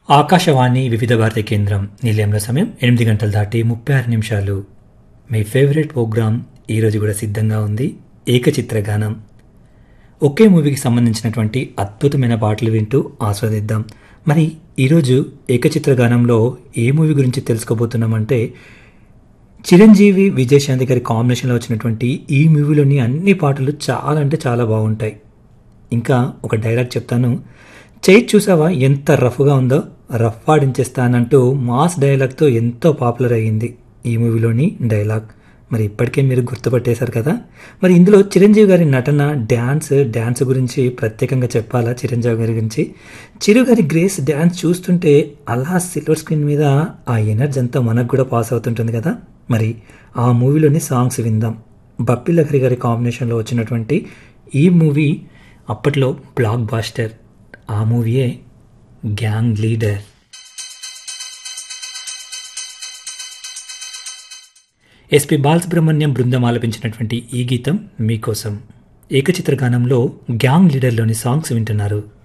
ఆకాశవాణి వివిధ భారతి కేంద్రం నిలయంలో సమయం ఎనిమిది గంటలు దాటి ముప్పై ఆరు నిమిషాలు మీ ఫేవరెట్ ప్రోగ్రాం ఈరోజు కూడా సిద్ధంగా ఉంది ఏకచిత్ర గానం ఒకే మూవీకి సంబంధించినటువంటి అద్భుతమైన పాటలు వింటూ ఆస్వాదిద్దాం మరి ఈరోజు ఏకచిత్ర గానంలో ఏ మూవీ గురించి తెలుసుకోబోతున్నామంటే చిరంజీవి విజయశాంతి గారి కాంబినేషన్లో వచ్చినటువంటి ఈ మూవీలోని అన్ని పాటలు చాలా అంటే చాలా బాగుంటాయి ఇంకా ఒక డైలాగ్ చెప్తాను చేయి చూసావా ఎంత రఫ్గా ఉందో రఫ్ ఆడించేస్తానంటూ మాస్ డైలాగ్తో ఎంతో పాపులర్ అయ్యింది ఈ మూవీలోని డైలాగ్ మరి ఇప్పటికే మీరు గుర్తుపట్టేశారు కదా మరి ఇందులో చిరంజీవి గారి నటన డ్యాన్స్ డ్యాన్స్ గురించి ప్రత్యేకంగా చెప్పాలా చిరంజీవి గారి గురించి చిరు గారి గ్రేస్ డ్యాన్స్ చూస్తుంటే అలా సిల్వర్ స్క్రీన్ మీద ఆ ఎనర్జీ అంతా మనకు కూడా పాస్ అవుతుంటుంది కదా మరి ఆ మూవీలోని సాంగ్స్ విందాం బప్పి లహరి గారి కాంబినేషన్లో వచ్చినటువంటి ఈ మూవీ అప్పట్లో బ్లాక్ బాస్టర్ ఆ మూవీయే గ్యాంగ్ లీడర్ ఎస్పి బాలసుబ్రహ్మణ్యం బృందం ఆలపించినటువంటి ఈ గీతం మీకోసం ఏకచిత్ర గానంలో గ్యాంగ్ లీడర్లోని సాంగ్స్ వింటున్నారు